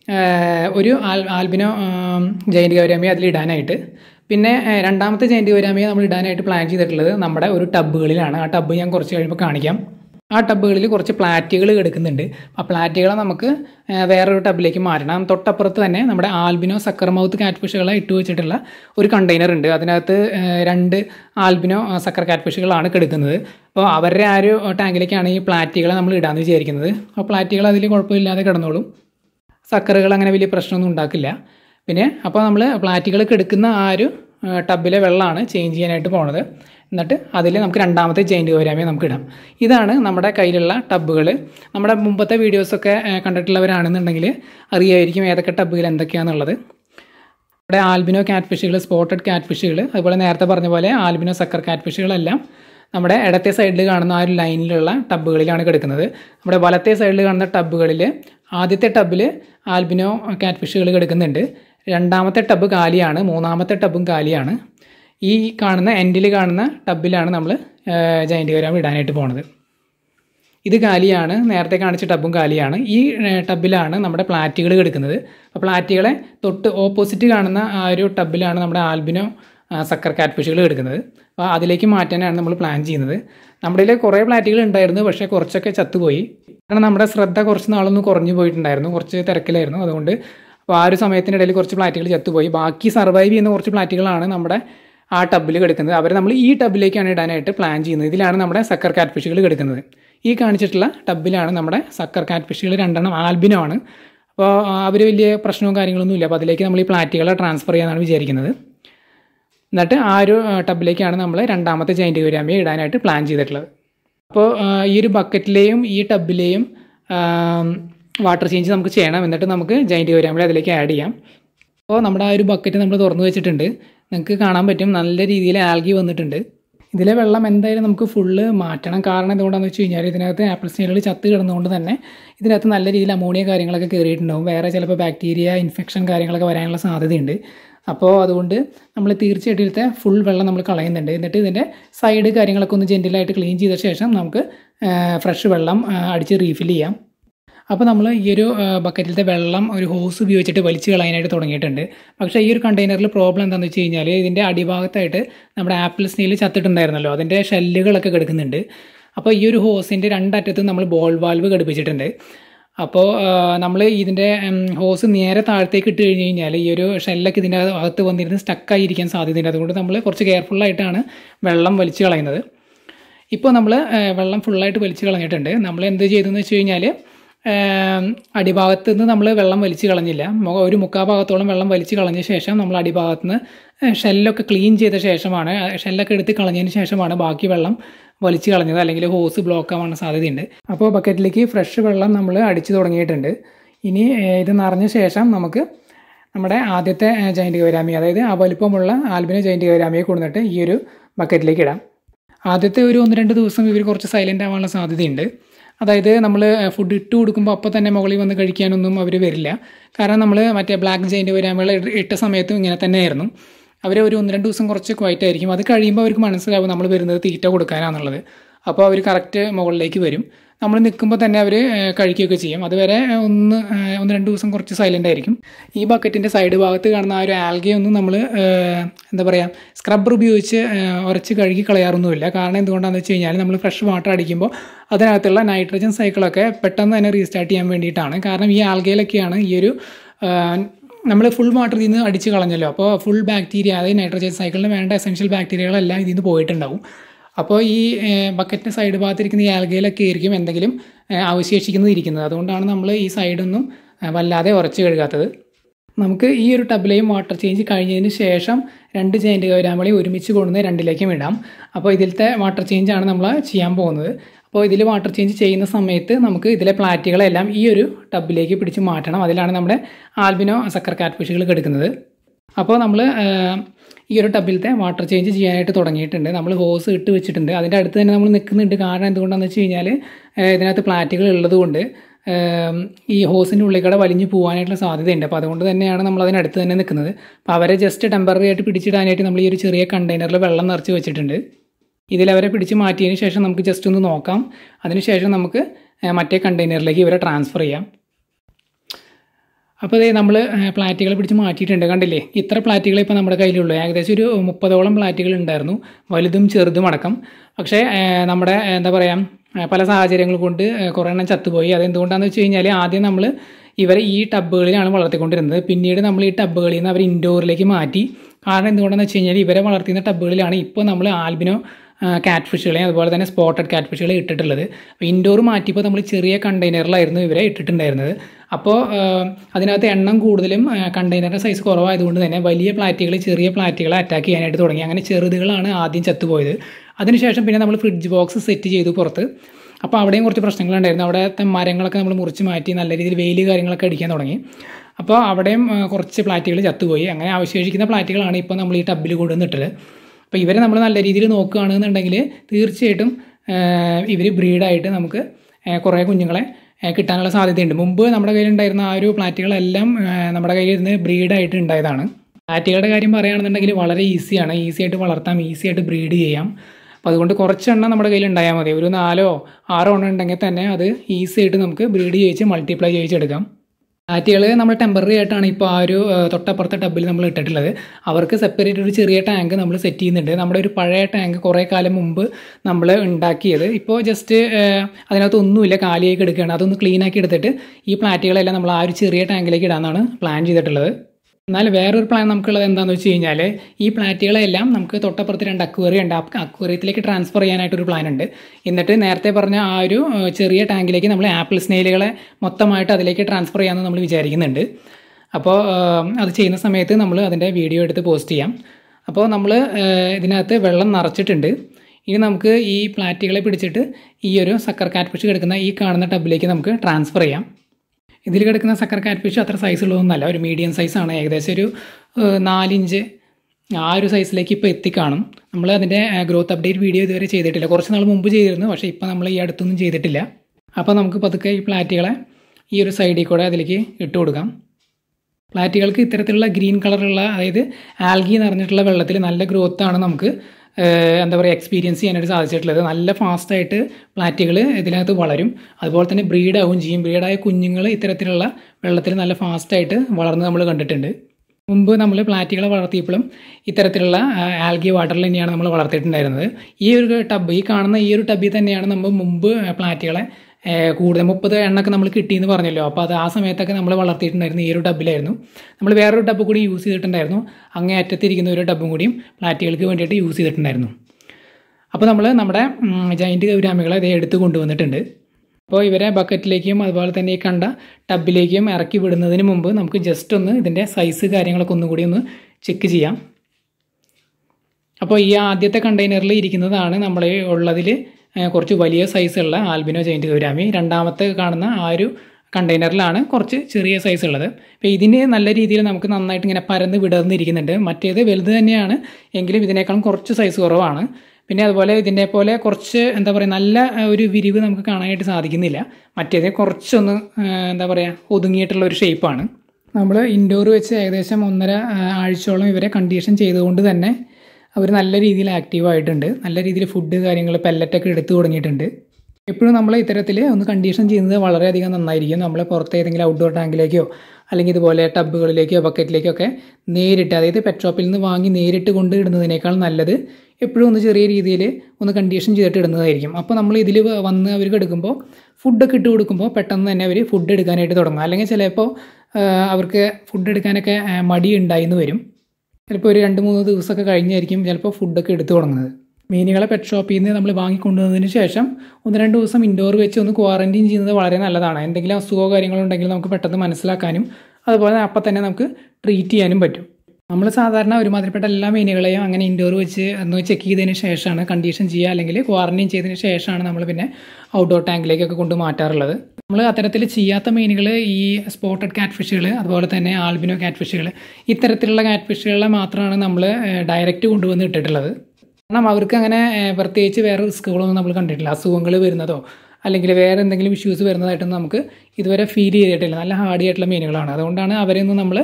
ഒരു ആൽ ആൽബിനോ ജയിൻറ്റ് ഗൗരാമി അതിലിടാനായിട്ട് പിന്നെ രണ്ടാമത്തെ ജയിൻറ്റ് ഗൗരാമിയെ നമ്മൾ ഇടാനായിട്ട് പ്ലാൻ ചെയ്തിട്ടുള്ളത് നമ്മുടെ ഒരു ടബ്ബുകളിലാണ് ആ ടബ്ബ് ഞാൻ കുറച്ച് കഴിയുമ്പോൾ കാണിക്കാം ആ ടബ്ബുകളിൽ കുറച്ച് പ്ലാറ്റുകൾ കിടക്കുന്നുണ്ട് ആ പ്ലാറ്റുകളെ നമുക്ക് വേറൊരു ടബിലേക്ക് മാറ്റണം തൊട്ടപ്പുറത്ത് തന്നെ നമ്മുടെ ആൽബിനോ സക്കർ മൗത്ത് കാറ്റ് ഫിഷുകളെ ഇട്ട് വെച്ചിട്ടുള്ള ഒരു കണ്ടെയ്നർ ഉണ്ട് അതിനകത്ത് രണ്ട് ആൽബിനോ സക്കർ കാറ്റ് ഫിഷുകളാണ് കിടക്കുന്നത് അപ്പോൾ അവരുടെ ആ ഒരു ടാങ്കിലേക്കാണ് ഈ പ്ലാറ്റുകളെ നമ്മൾ ഇടാമെന്ന് വിചാരിക്കുന്നത് അപ്പോൾ പ്ലാറ്റുകൾ അതിൽ കുഴപ്പമില്ലാതെ കിടന്നോളും സക്കറുകൾ അങ്ങനെ വലിയ പ്രശ്നമൊന്നും ഉണ്ടാക്കില്ല പിന്നെ അപ്പോൾ നമ്മൾ പ്ലാറ്റുകളൊക്കെ എടുക്കുന്ന ആ ഒരു ടബിലെ വെള്ളമാണ് ചേഞ്ച് ചെയ്യാനായിട്ട് പോണത് എന്നിട്ട് അതിൽ നമുക്ക് രണ്ടാമത്തെ ജയിൻറ്റ് കോരാമയെ നമുക്ക് ഇടാം ഇതാണ് നമ്മുടെ കയ്യിലുള്ള ടബുകൾ നമ്മുടെ മുമ്പത്തെ വീഡിയോസൊക്കെ കണ്ടിട്ടുള്ളവരാണെന്നുണ്ടെങ്കിൽ അറിയായിരിക്കും ഏതൊക്കെ ടബുകൾ എന്തൊക്കെയാണെന്നുള്ളത് ഇവിടെ ആൽബിനോ കാറ്റ് ഫിഷുകൾ സ്പോട്ടഡ് കാറ്റ് ഫിഷുകൾ അതുപോലെ നേരത്തെ പറഞ്ഞ പോലെ ആൽബിനോ സക്കർ കാറ്റ് ഫിഷുകളെല്ലാം നമ്മുടെ ഇടത്തെ സൈഡിൽ കാണുന്ന ആ ഒരു ലൈനിലുള്ള ടബുകളിലാണ് കിടക്കുന്നത് നമ്മുടെ വലത്തെ സൈഡിൽ കാണുന്ന ടബുകളിൽ ആദ്യത്തെ ടബിൽ ആൽബിനോ കാറ്റ് ഫിഷുകൾ കിടക്കുന്നുണ്ട് രണ്ടാമത്തെ ടബ് കാലിയാണ് മൂന്നാമത്തെ ടബും കാലിയാണ് ഈ കാണുന്ന എൻഡിൽ കാണുന്ന ടബിലാണ് നമ്മൾ ജയൻറ്റ് കരാം ഇടാനായിട്ട് പോണത് ഇത് കാലിയാണ് നേരത്തെ കാണിച്ച ടബും കാലിയാണ് ഈ ടബിലാണ് നമ്മുടെ പ്ലാറ്റുകൾ കിടക്കുന്നത് അപ്പോൾ പ്ലാറ്റുകളെ തൊട്ട് ഓപ്പോസിറ്റ് കാണുന്ന ആ ഒരു ടബിലാണ് നമ്മുടെ ആൽബിനോ സക്കർ കാറ്റ് ഫിഷുകൾ എടുക്കുന്നത് അപ്പോൾ അതിലേക്ക് മാറ്റാനാണ് നമ്മൾ പ്ലാൻ ചെയ്യുന്നത് നമ്മുടെ കയ്യിൽ കുറേ പ്ലാറ്റുകൾ ഉണ്ടായിരുന്നു പക്ഷേ കുറച്ചൊക്കെ ചത്തുപോയി കാരണം നമ്മുടെ ശ്രദ്ധ കുറച്ച് നാളൊന്ന് കുറഞ്ഞു പോയിട്ടുണ്ടായിരുന്നു കുറച്ച് തിരക്കിലായിരുന്നു അതുകൊണ്ട് അപ്പോൾ ആ ഒരു സമയത്തിനിടയിൽ കുറച്ച് പ്ലാറ്റുകൾ ചത്തുപോയി ബാക്കി സർവൈവ് ചെയ്യുന്ന കുറച്ച് പ്ലാറ്റുകളാണ് നമ്മുടെ ആ ടബിൽ കിടക്കുന്നത് അവർ നമ്മൾ ഈ ടബിലേക്കാണ് ഇടാനായിട്ട് പ്ലാൻ ചെയ്യുന്നത് ഇതിലാണ് നമ്മുടെ സക്കർ കാറ്റ് ഫിഷുകൾ കിടക്കുന്നത് ഈ കാണിച്ചിട്ടുള്ള ടബിലാണ് നമ്മുടെ സക്കർ കാറ്റ് ഫിഷുകൾ രണ്ടെണ്ണം ആൽബിനോ ആണ് അപ്പോൾ അവർ വലിയ പ്രശ്നവും കാര്യങ്ങളൊന്നും ഇല്ല അപ്പോൾ അതിലേക്ക് നമ്മൾ ഈ പ്ലാറ്റുകളെ ട്രാൻസ്ഫർ ചെയ്യാനാണ് വിചാരിക്കുന്നത് എന്നിട്ട് ആ ഒരു ടബിലേക്കാണ് നമ്മൾ രണ്ടാമത്തെ ജൈൻറ്റ് ഗൗരാമിയെ ഇടാനായിട്ട് പ്ലാൻ ചെയ്തിട്ടുള്ളത് അപ്പോൾ ഈ ഒരു ബക്കറ്റിലെയും ഈ ടബിലെയും വാട്ടർ ചേഞ്ച് നമുക്ക് ചെയ്യണം എന്നിട്ട് നമുക്ക് ജൈൻറ്റ് ഗൗരാമിയെ അതിലേക്ക് ആഡ് ചെയ്യാം അപ്പോൾ നമ്മുടെ ആ ഒരു ബക്കറ്റ് നമ്മൾ തുറന്നു വെച്ചിട്ടുണ്ട് നിങ്ങൾക്ക് കാണാൻ പറ്റും നല്ല രീതിയിൽ ആൽഗി വന്നിട്ടുണ്ട് ഇതിലെ വെള്ളം എന്തായാലും നമുക്ക് ഫുള്ള് മാറ്റണം കാരണം എന്തുകൊണ്ടാണെന്ന് വെച്ച് കഴിഞ്ഞാൽ ഇതിനകത്ത് ആപ്പിൾ സ്നേലുകൾ ചത്ത് കിടന്നുകൊണ്ട് തന്നെ ഇതിനകത്ത് നല്ല രീതിയിൽ അമോണിയ കാര്യങ്ങളൊക്കെ കയറിയിട്ടുണ്ടാവും വേറെ ചിലപ്പോൾ ബാക്ടീരിയ ഇൻഫെക്ഷൻ കാര്യങ്ങളൊക്കെ വരാനുള്ള സാധ്യതയുണ്ട് അപ്പോൾ അതുകൊണ്ട് നമ്മൾ തീർച്ചയായിട്ടും ഇതിലത്തെ ഫുൾ വെള്ളം നമ്മൾ കളയുന്നുണ്ട് എന്നിട്ട് ഇതിൻ്റെ സൈഡ് കാര്യങ്ങളൊക്കെ ഒന്ന് ജെൻറ്റിലായിട്ട് ക്ലീൻ ചെയ്ത ശേഷം നമുക്ക് ഫ്രഷ് വെള്ളം അടിച്ച് റീഫിൽ ചെയ്യാം അപ്പോൾ നമ്മൾ ഈ ഒരു ബക്കറ്റിലത്തെ വെള്ളം ഒരു ഹോസ് ഉപയോഗിച്ചിട്ട് വലിച്ചു കളയാനായിട്ട് തുടങ്ങിയിട്ടുണ്ട് പക്ഷേ ഈ ഒരു കണ്ടെയ്നറിൽ പ്രോബ്ലം എന്താണെന്ന് വെച്ച് കഴിഞ്ഞാൽ ഇതിൻ്റെ അടിഭാഗത്തായിട്ട് നമ്മുടെ ആപ്പിൾ സ്നീൽ ചത്തിട്ടുണ്ടായിരുന്നല്ലോ അതിൻ്റെ ഷെല്ലുകളൊക്കെ കിടക്കുന്നുണ്ട് അപ്പോൾ ഈ ഒരു ഹോസിൻ്റെ രണ്ടറ്റത്തും നമ്മൾ ബോൾ വാൽവ് ഘടിപ്പിച്ചിട്ടുണ്ട് അപ്പോൾ നമ്മൾ ഇതിൻ്റെ ഹോസ് നേരെ താഴത്തേക്ക് ഇട്ട് കഴിഞ്ഞ് കഴിഞ്ഞാൽ ഈ ഒരു ഷെല്ലൊക്കെ ഇതിൻ്റെ അകത്ത് വന്നിരുന്ന് സ്റ്റക്കായിരിക്കാൻ സാധ്യതയുണ്ട് അതുകൊണ്ട് നമ്മൾ കുറച്ച് കെയർഫുള്ളായിട്ടാണ് വെള്ളം വലിച്ചു കളയുന്നത് ഇപ്പോൾ നമ്മൾ വെള്ളം ഫുള്ളായിട്ട് വലിച്ചു കളഞ്ഞിട്ടുണ്ട് നമ്മൾ എന്ത് ചെയ്തെന്ന് വെച്ച് കഴിഞ്ഞാൽ ഏം, അടിഭാഗത്ത് നിന്ന് നമ്മൾ വെള്ളം വലിച്ച് കളഞ്ഞില്ല മുഖ ഒരു മുക്കാ ഭാഗത്തോളം വെള്ളം വലിച്ച് കളഞ്ഞ ശേഷം നമ്മൾ അടിഭാഗത്ത് നിന്ന് ഷെല്ലൊക്കെ ക്ലീൻ ചെയ്ത ശേഷമാണ് ആ ഷെല്ലൊക്കെ എടുത്ത് കളഞ്ഞതിന് ശേഷമാണ് ബാക്കി വെള്ളം വലിച്ച് കളഞ്ഞത് അല്ലെങ്കിൽ ഹോസ് ബ്ലോക്ക് ആവാൻ സാധ്യതയുണ്ട് അപ്പോൾ ബക്കറ്റിലേക്ക് ഫ്രഷ് വെള്ളം നമ്മൾ അടിച്ചു തുടങ്ങിയിട്ടുണ്ട് ഇനി ഏഹ്, ഇത് നിറഞ്ഞ ശേഷം നമുക്ക് നമ്മുടെ ആദ്യത്തെ ജൈൻറ്റ് ഗൗരാമി അതായത് ആ വലിപ്പമുള്ള ആൽബിനോ ജൈൻറ്റ് ഗൗരാമിയെ കൊടുത്തിട്ട് ഈ ഒരു ബക്കറ്റിലേക്ക് ഇടാം ആദ്യത്തെ ഒരു ഒന്ന് രണ്ട് ദിവസം ഇവർ കുറച്ച് സൈലൻ്റ് ആവാനുള്ള സാധ്യതയുണ്ട് അതായത് നമ്മൾ ഫുഡ് ഇട്ട് കൊടുക്കുമ്പോൾ അപ്പോൾ തന്നെ മുകളിൽ വന്ന് കഴിക്കാനൊന്നും അവർ വരില്ല കാരണം നമ്മൾ മറ്റേ ബ്ലാക്ക് ജൈൻറ്റ് ഗൗരാമികൾ ഇട്ട സമയത്തും ഇങ്ങനെ തന്നെയായിരുന്നു അവർ ഒരു ഒന്ന് രണ്ട് ദിവസം കുറച്ച് ക്വയറ്റ് ആയിരിക്കും അത് കഴിയുമ്പോൾ അവർക്ക് മനസ്സിലാവും നമ്മൾ വരുന്നത് തീറ്റ കൊടുക്കാനാണെന്നുള്ളത് അപ്പോൾ അവർ കറക്റ്റ് മുകളിലേക്ക് വരും നമ്മൾ നിൽക്കുമ്പോൾ തന്നെ അവർ കഴിക്കുകയൊക്കെ ചെയ്യും അതുവരെ ഒന്ന് ഏഹ്, ഒന്ന് രണ്ട് ദിവസം കുറച്ച് സൈലൻ്റ് ആയിരിക്കും ഈ ബക്കറ്റിൻ്റെ സൈഡ് ഭാഗത്ത് കാണുന്ന ആ ഒരു ആൽഗയൊന്നും നമ്മൾ എന്താ പറയുക സ്ക്രബ്ബർ ഉപയോഗിച്ച് ഏഹ്, ഉരച്ച് കഴുകി കളയാറൊന്നുമില്ല കാരണം എന്തുകൊണ്ടാണെന്ന് വെച്ച് കഴിഞ്ഞാൽ നമ്മൾ ഫ്രഷ് വാട്ടർ അടിക്കുമ്പോൾ അതിനകത്തുള്ള നൈട്രജൻ സൈക്കിളൊക്കെ പെട്ടെന്ന് തന്നെ റീസ്റ്റാർട്ട് ചെയ്യാൻ വേണ്ടിയിട്ടാണ് കാരണം ഈ ആൽഗയിലൊക്കെയാണ് ഈ ഒരു നമ്മൾ ഫുൾ വാട്ടർ ഇതിൽ നിന്ന് അടിച്ച് കളഞ്ഞല്ലോ അപ്പോൾ ഫുൾ ബാക്ടീരിയ അതായത് നൈട്രജൻ സൈക്കിളിന് വേണ്ട എസെൻഷ്യൽ ബാക്ടീരിയകളെല്ലാം ഇതിൽ നിന്ന് പോയിട്ടുണ്ടാവും അപ്പോൾ ഈ ബക്കറ്റിൻ്റെ സൈഡ് ഭാഗത്തിരിക്കുന്ന ഈ ആൽഗയിലൊക്കെ ആയിരിക്കും എന്തെങ്കിലും ഏഹ്, അവശേഷിക്കുന്നത് ഇരിക്കുന്നത് അതുകൊണ്ടാണ് നമ്മൾ ഈ സൈഡൊന്നും ഏഹ്, വല്ലാതെ ഉറച്ച് കഴുകാത്തത് നമുക്ക് ഈ ഒരു ടബിലെയും വാട്ടർ ചേഞ്ച് കഴിഞ്ഞതിന് ശേഷം രണ്ട് ജയൻറ്റ് ഗൗരാമളി ഒരുമിച്ച് കൊണ്ടുവന്ന് രണ്ടിലേക്കും ഇടാം അപ്പോൾ ഇതിലത്തെ വാട്ടർ ചേഞ്ചാണ് നമ്മൾ ചെയ്യാൻ പോകുന്നത് അപ്പോൾ ഇതിൽ വാട്ടർ ചേഞ്ച് ചെയ്യുന്ന സമയത്ത് നമുക്ക് ഇതിലെ പ്ലാറ്റുകളെല്ലാം ഈ ഒരു ടബിലേക്ക് പിടിച്ച് മാറ്റണം അതിലാണ് നമ്മുടെ ആൽബിനോ സക്കർ കാറ്റ് ഫിഷുകൾ കിടക്കുന്നത് അപ്പോൾ നമ്മൾ ഈ ഒരു ടബിലത്തെ വാട്ടർ ചേഞ്ച് ചെയ്യാനായിട്ട് തുടങ്ങിയിട്ടുണ്ട് നമ്മൾ ഹോസ് ഇട്ട് വെച്ചിട്ടുണ്ട് അതിൻ്റെ അടുത്ത് തന്നെ നമ്മൾ നിൽക്കുന്നുണ്ട് കാരണം എന്തുകൊണ്ടാണെന്ന് വെച്ച് കഴിഞ്ഞാൽ ഇതിനകത്ത് പ്ലാറ്റുകൾ ഉള്ളതുകൊണ്ട് ഏം, ഈ ഹോസിൻ്റെ ഉള്ളിൽ കൂടെ വലിഞ്ഞു പോകാനായിട്ടുള്ള സാധ്യതയുണ്ട് അപ്പോൾ അതുകൊണ്ട് തന്നെയാണ് നമ്മൾ അതിനടുത്ത് തന്നെ നിൽക്കുന്നത് അപ്പോൾ അവരെ ജസ്റ്റ് ടെമ്പററി ആയിട്ട് പിടിച്ചിടാനായിട്ട് നമ്മൾ ഈ ഒരു ചെറിയ കണ്ടെയ്നറിൽ വെള്ളം നിറച്ച് വെച്ചിട്ടുണ്ട് ഇതിലവരെ പിടിച്ച് മാറ്റിയതിന് ശേഷം നമുക്ക് ജസ്റ്റ് ഒന്ന് നോക്കാം അതിനുശേഷം നമുക്ക് ഏഹ്, മറ്റേ കണ്ടെയ്നറിലേക്ക് ഇവരെ ട്രാൻസ്ഫർ ചെയ്യാം അപ്പോൾ ഇതേ നമ്മൾ പ്ലാറ്റുകൾ പിടിച്ച് മാറ്റിയിട്ടുണ്ട് കണ്ടില്ലേ ഇത്ര പ്ലാറ്റുകൾ ഇപ്പോൾ നമ്മുടെ കയ്യിലുള്ളൂ ഏകദേശം ഒരു മുപ്പതോളം പ്ലാറ്റുകൾ ഉണ്ടായിരുന്നു വലുതും ചെറുതും അടക്കം പക്ഷേ ഏഹ്, നമ്മുടെ ഏഹ്, എന്താ പറയുക ഏഹ്, പല സാഹചര്യങ്ങൾ കൊണ്ട് ഏഹ്, കുറേ എണ്ണം ചത്തുപോയി അതെന്തുകൊണ്ടാണെന്ന് വെച്ച് കഴിഞ്ഞാൽ ആദ്യം നമ്മൾ ഇവരെ ഈ ടബുകളിലാണ് വളർത്തിക്കൊണ്ടിരുന്നത് പിന്നീട് നമ്മൾ ഈ ടബുകളിൽ നിന്ന് അവർ ഇൻഡോറിലേക്ക് മാറ്റി കാരണം എന്തുകൊണ്ടാണെന്ന് വെച്ച് കഴിഞ്ഞാൽ ഇവരെ വളർത്തുന്ന ടബുകളിലാണ് ഇപ്പോൾ നമ്മൾ ആൽബിനോ കാറ്റ് ഫിഷുകളെ അതുപോലെ തന്നെ സ്പോട്ടഡ് കാറ്റ് ഫിഷുകളെ ഇട്ടിട്ടുള്ളത് അപ്പോൾ ഇൻഡോർ മാറ്റിയപ്പോൾ നമ്മൾ ചെറിയ കണ്ടെയ്നറിലായിരുന്നു ഇവരെ ഇട്ടിട്ടുണ്ടായിരുന്നത് അപ്പോൾ അതിനകത്ത് എണ്ണം കൂടുതലും കണ്ടെയ്നറിൻ്റെ സൈസ് കുറവായതുകൊണ്ട് തന്നെ വലിയ പ്ലാറ്റുകൾ ചെറിയ പ്ലാറ്റുകളെ അറ്റാക്ക് ചെയ്യാനായിട്ട് തുടങ്ങി അങ്ങനെ ചെറുതുകളാണ് ആദ്യം ചത്തുപോയത് അതിനുശേഷം പിന്നെ നമ്മൾ ഫ്രിഡ്ജ് ബോക്സ് സെറ്റ് ചെയ്തു പുറത്ത് അപ്പോൾ അവിടെയും കുറച്ച് പ്രശ്നങ്ങളുണ്ടായിരുന്നു അവിടുത്തെ മരങ്ങളൊക്കെ നമ്മൾ മുറിച്ച് മാറ്റി നല്ല രീതിയിൽ വെയിൽ കാര്യങ്ങളൊക്കെ അടിക്കാൻ തുടങ്ങി അപ്പോൾ അവിടെയും ആ, കുറച്ച് പ്ലാറ്റുകൾ ചത്തുപോയി അങ്ങനെ അവശേഷിക്കുന്ന പ്ലാറ്റുകളാണ് ഇപ്പോൾ നമ്മൾ ഈ ടബിൽ കൊണ്ടുവന്നിട്ടത് അപ്പോൾ ഇവരെ നമ്മൾ നല്ല രീതിയിൽ നോക്കുകയാണെന്നുണ്ടെങ്കിൽ തീർച്ചയായിട്ടും ഇവർ ബ്രീഡായിട്ട് നമുക്ക് ആ, കുറേ കുഞ്ഞുങ്ങളെ ആ, കിട്ടാനുള്ള സാധ്യതയുണ്ട് മുമ്പ് നമ്മുടെ കയ്യിലുണ്ടായിരുന്ന ആ ഒരു പ്ലാറ്റുകളെല്ലാം ആ, നമ്മുടെ കയ്യിൽ ഇരുന്ന് ബ്രീഡായിട്ട് ഉണ്ടായതാണ് പ്ലാറ്റുകളുടെ കാര്യം പറയുകയാണെന്നുണ്ടെങ്കിൽ വളരെ ഈസിയാണ് ഈസി ആയിട്ട് വളർത്താം ഈസി ആയിട്ട് ബ്രീഡ് ചെയ്യാം അപ്പോൾ അതുകൊണ്ട് കുറച്ചെണ്ണം നമ്മുടെ കയ്യിൽ ഉണ്ടായാൽ മതി ഒരു നാലോ ആറോ എണ്ണം ഉണ്ടെങ്കിൽ തന്നെ അത് ഈസി ആയിട്ട് നമുക്ക് ബ്രീഡ് ചെയ്യിച്ച് മൾട്ടിപ്ലൈ ചെയ്യിച്ചെടുക്കാം ആറ്റുകൾ നമ്മൾ ടെമ്പററി ആയിട്ടാണ് ഇപ്പോൾ ആ ഒരു ആ, തൊട്ടപ്പുറത്തെ ടബിൽ നമ്മൾ ഇട്ടിട്ടുള്ളത് അവർക്ക് സെപ്പറേറ്റ് ഒരു ചെറിയ ടാങ്ക് നമ്മൾ സെറ്റ് ചെയ്യുന്നുണ്ട് നമ്മുടെ ഒരു പഴയ ടാങ്ക് കുറേ കാലം മുമ്പ് നമ്മൾ ഉണ്ടാക്കിയത് ഇപ്പോൾ ജസ്റ്റ് അതിനകത്ത് ഒന്നുമില്ല കാലിയായി കിടക്കുകയാണ് അതൊന്ന് ക്ലീൻ ആക്കി എടുത്തിട്ട് ഈ പ്ലാറ്റുകളെല്ലാം നമ്മൾ ആ ഒരു ചെറിയ ടാങ്കിലേക്ക് ഇടാനാണ് പ്ലാൻ ചെയ്തിട്ടുള്ളത് എന്നാൽ വേറൊരു പ്ലാൻ നമുക്കുള്ളത് എന്താണെന്ന് വെച്ച് കഴിഞ്ഞാൽ ഈ പ്ലാറ്റുകളെല്ലാം നമുക്ക് തൊട്ടപ്പുറത്ത് രണ്ട് അക്വേറിയം ഉണ്ട് ആ അക്വേറിയത്തിലേക്ക് ട്രാൻസ്ഫർ ചെയ്യാനായിട്ടൊരു പ്ലാൻ ഉണ്ട് എന്നിട്ട് നേരത്തെ പറഞ്ഞ ആ ഒരു ഏഹ്, ചെറിയ ടാങ്കിലേക്ക് നമ്മൾ ആപ്പിൾ സ്നെയിലുകളെ മൊത്തമായിട്ട് അതിലേക്ക് ട്രാൻസ്ഫർ ചെയ്യാമെന്ന് നമ്മൾ വിചാരിക്കുന്നുണ്ട് അപ്പോൾ ഏഹ്, അത് ചെയ്യുന്ന സമയത്ത് നമ്മൾ അതിൻ്റെ വീഡിയോ എടുത്ത് പോസ്റ്റ് ചെയ്യാം അപ്പോൾ നമ്മൾ ഏഹ്, ഇതിനകത്ത് വെള്ളം നിറച്ചിട്ടുണ്ട് ഇനി നമുക്ക് ഈ പ്ലാറ്റുകളെ പിടിച്ചിട്ട് ഈ ഒരു സക്കർ കാറ്റ് ഫിഷ് കിടക്കുന്ന ഈ കാണുന്ന ടബിലേക്ക് നമുക്ക് ട്രാൻസ്ഫർ ചെയ്യാം ഇതിൽ കിടക്കുന്ന സക്കർ കാറ്റ് ഫിഷ് അത്ര സൈസ് ഉള്ളതൊന്നുമല്ല ഒരു മീഡിയം സൈസാണ് ഏകദേശം ഒരു ഏഹ്, നാലിഞ്ച് ആ ഒരു സൈസിലേക്ക് ഇപ്പോൾ എത്തിക്കാണും നമ്മൾ അതിൻ്റെ ഗ്രോത്ത് അപ്ഡേറ്റ് വീഡിയോ ഇതുവരെ ചെയ്തിട്ടില്ല കുറച്ച് നാൾ മുമ്പ് ചെയ്തിരുന്നു പക്ഷേ ഇപ്പോൾ നമ്മൾ ഈ അടുത്തൊന്നും ചെയ്തിട്ടില്ല അപ്പോൾ നമുക്ക് പതുക്കെ ഈ പ്ലാറ്റുകളെ ഈ ഒരു സൈഡിൽ കൂടെ അതിലേക്ക് ഇട്ട് കൊടുക്കാം പ്ലാറ്റുകൾക്ക് ഇത്തരത്തിലുള്ള ഗ്രീൻ കളറുള്ള അതായത് ആൽഗി നിറഞ്ഞിട്ടുള്ള വെള്ളത്തിൽ നല്ല ഗ്രോത്താണ് നമുക്ക് ഏഹ്, എന്താ പറയുക എക്സ്പീരിയൻസ് ചെയ്യാനായിട്ട് സാധിച്ചിട്ടുള്ളത് നല്ല ഫാസ്റ്റായിട്ട് പ്ലാറ്റുകൾ ഇതിനകത്ത് വളരും അതുപോലെ തന്നെ ബ്രീഡാവും ചെയ്യും ബ്രീഡായ കുഞ്ഞുങ്ങൾ ഇത്തരത്തിലുള്ള വെള്ളത്തിൽ നല്ല ഫാസ്റ്റായിട്ട് വളർന്ന് നമ്മൾ കണ്ടിട്ടുണ്ട് മുമ്പ് നമ്മൾ പ്ലാറ്റുകളെ വളർത്തിയപ്പോഴും ഇത്തരത്തിലുള്ള ആൽഗി വാട്ടറിൽ തന്നെയാണ് നമ്മൾ വളർത്തിയിട്ടുണ്ടായിരുന്നത് ഈ ഒരു ടബ് ഈ കാണുന്ന ഈ ഒരു ടബിൽ തന്നെയാണ് നമ്മൾ മുമ്പ് പ്ലാറ്റുകളെ ഏഹ്, കൂടുതൽ മുപ്പത് എണ്ണൊക്കെ നമ്മൾ കിട്ടിയെന്ന് പറഞ്ഞല്ലോ അപ്പോൾ അത് ആ സമയത്തൊക്കെ നമ്മൾ വളർത്തിയിട്ടുണ്ടായിരുന്നു ഈ ഒരു ടബിലായിരുന്നു നമ്മൾ വേറൊരു ടബ് കൂടി യൂസ് ചെയ്തിട്ടുണ്ടായിരുന്നു അങ്ങേ അറ്റത്തിരിക്കുന്ന ഒരു ടബും കൂടിയും പ്ലാറ്റുകൾക്ക് വേണ്ടിയിട്ട് യൂസ് ചെയ്തിട്ടുണ്ടായിരുന്നു അപ്പോൾ നമ്മൾ നമ്മുടെ ജൈൻറ്റ് ഗൗരാമികളെ ഇത് എടുത്ത് കൊണ്ടുവന്നിട്ടുണ്ട് അപ്പോൾ ഇവരെ ബക്കറ്റിലേക്കും അതുപോലെ തന്നെ ഈ കണ്ട ടബിലേക്കും ഇറക്കി വിടുന്നതിന് മുമ്പ് നമുക്ക് ജസ്റ്റ് ഒന്ന് ഇതിൻ്റെ സൈസ് കാര്യങ്ങളൊക്കെ ഒന്നും കൂടി ഒന്ന് ചെക്ക് ചെയ്യാം അപ്പോൾ ഈ ആദ്യത്തെ കണ്ടെയ്നറിൽ ഇരിക്കുന്നതാണ് നമ്മൾ ഉള്ളതിൽ കുറച്ച് വലിയ സൈസുള്ള ആൽബിനോ ജൈൻറ്റ് ഗൗരാമി രണ്ടാമത്തെ കാണുന്ന ആ ഒരു കണ്ടെയ്നറിലാണ് കുറച്ച് ചെറിയ സൈസ് ഉള്ളത് അപ്പോൾ ഇതിന് നല്ല രീതിയിൽ നമുക്ക് നന്നായിട്ട് ഇങ്ങനെ പരന്ന് വിടർന്നിരിക്കുന്നുണ്ട് മറ്റേത് വലുത് തന്നെയാണ് എങ്കിലും ഇതിനേക്കാളും കുറച്ച് സൈസ് കുറവാണ് പിന്നെ അതുപോലെ ഇതിനെ പോലെ കുറച്ച് എന്താ പറയുക നല്ല ഒരു വിരിവ് നമുക്ക് കാണാനായിട്ട് സാധിക്കുന്നില്ല മറ്റേത് കുറച്ചൊന്ന് എന്താ പറയുക ഒതുങ്ങിയിട്ടുള്ള ഒരു ഷേപ്പാണ് നമ്മൾ ഇൻഡോർ വെച്ച് ഏകദേശം ഒന്നര ആഴ്ചയോളം ഇവരെ കണ്ടീഷൻ ചെയ്തുകൊണ്ട് തന്നെ അവർ നല്ല രീതിയിൽ ആക്റ്റീവ് ആയിട്ടുണ്ട് നല്ല രീതിയിൽ ഫുഡ് കാര്യങ്ങൾ പെല്ലറ്റൊക്കെ എടുത്തു തുടങ്ങിയിട്ടുണ്ട് എപ്പോഴും നമ്മൾ ഇത്തരത്തിൽ ഒന്ന് കണ്ടീഷൻ ചെയ്യുന്നത് വളരെയധികം നന്നായിരിക്കും നമ്മൾ പുറത്ത് ഏതെങ്കിലും ഔട്ട്ഡോർ ടാങ്കിലേക്കോ അല്ലെങ്കിൽ ഇതുപോലെ ടബുകളിലേക്കോ ബക്കറ്റിലേക്കോ ഒക്കെ നേരിട്ട് അതായത് പെറ്റ് ഷോപ്പിൽ നിന്ന് വാങ്ങി നേരിട്ട് കൊണ്ട് ഇടുന്നതിനേക്കാൾ നല്ലത് എപ്പോഴും ഒന്ന് ചെറിയ രീതിയിൽ ഒന്ന് കണ്ടീഷൻ ചെയ്തിട്ട് ഇടുന്നതായിരിക്കും അപ്പോൾ നമ്മൾ ഇതിൽ വന്ന് അവർക്ക് എടുക്കുമ്പോൾ ഫുഡൊക്കെ ഇട്ട് കൊടുക്കുമ്പോൾ പെട്ടെന്ന് തന്നെ അവർ ഫുഡ് എടുക്കാനായിട്ട് തുടങ്ങും അല്ലെങ്കിൽ ചിലപ്പോൾ അവർക്ക് ഫുഡ് എടുക്കാനൊക്കെ മടി ഉണ്ടായിന്ന് വരും ചിലപ്പോൾ ഒരു രണ്ട് മൂന്ന് ദിവസമൊക്കെ കഴിഞ്ഞായിരിക്കും ചിലപ്പോൾ ഫുഡൊക്കെ എടുത്തു തുടങ്ങുന്നത് മീനുകളെ പെറ്റ് ഷോപ്പിൽ നിന്ന് നമ്മൾ വാങ്ങിക്കൊണ്ടുവന്നതിന് ശേഷം ഒന്ന് രണ്ട് ദിവസം ഇൻഡോർ വെച്ച് ഒന്ന് ക്വാറൻറ്റീൻ ചെയ്യുന്നത് വളരെ നല്ലതാണ് എന്തെങ്കിലും അസുഖമോ കാര്യങ്ങളോ ഉണ്ടെങ്കിൽ നമുക്ക് പെട്ടെന്ന് മനസ്സിലാക്കാനും അതുപോലെ അപ്പം തന്നെ നമുക്ക് ട്രീറ്റ് ചെയ്യാനും പറ്റും നമ്മൾ സാധാരണ ഒരുമാതിരിപ്പെട്ട എല്ലാ മീനുകളെയും അങ്ങനെ ഇൻഡോർ വെച്ച് ഒന്ന് ചെക്ക് ചെയ്തതിന് ശേഷമാണ് കണ്ടീഷൻ ചെയ്യുക അല്ലെങ്കിൽ ക്വാറൻറ്റീൻ ചെയ്തതിന് ശേഷമാണ് നമ്മൾ പിന്നെ ഔട്ട്ഡോർ ടാങ്കിലേക്കൊക്കെ കൊണ്ട് മാറ്റാറുള്ളത് നമ്മൾ അത്തരത്തിൽ ചെയ്യാത്ത മീനുകൾ ഈ സ്പോട്ടഡ് കാറ്റ് ഫിഷുകൾ അതുപോലെ തന്നെ ആൽബിനോ കാറ്റ് ഫിഷുകൾ ഇത്തരത്തിലുള്ള കാറ്റ് ഫിഷുകളെ മാത്രമാണ് നമ്മൾ ഡയറക്റ്റ് കൊണ്ടുവന്ന് ഇട്ടിട്ടുള്ളത് കാരണം അവർക്ക് അങ്ങനെ പ്രത്യേകിച്ച് വേറെ റിസ്ക്കുകളൊന്നും നമ്മൾ കണ്ടിട്ടില്ല അസുഖങ്ങൾ വരുന്നതോ അല്ലെങ്കിൽ വേറെ എന്തെങ്കിലും ഇഷ്യൂസ് വരുന്നതായിട്ടൊന്നും നമുക്ക് ഇതുവരെ ഫീൽ ചെയ്തിട്ടില്ല നല്ല ഹാർഡി ആയിട്ടുള്ള മീനുകളാണ് അതുകൊണ്ടാണ് അവരെയൊന്നും നമ്മൾ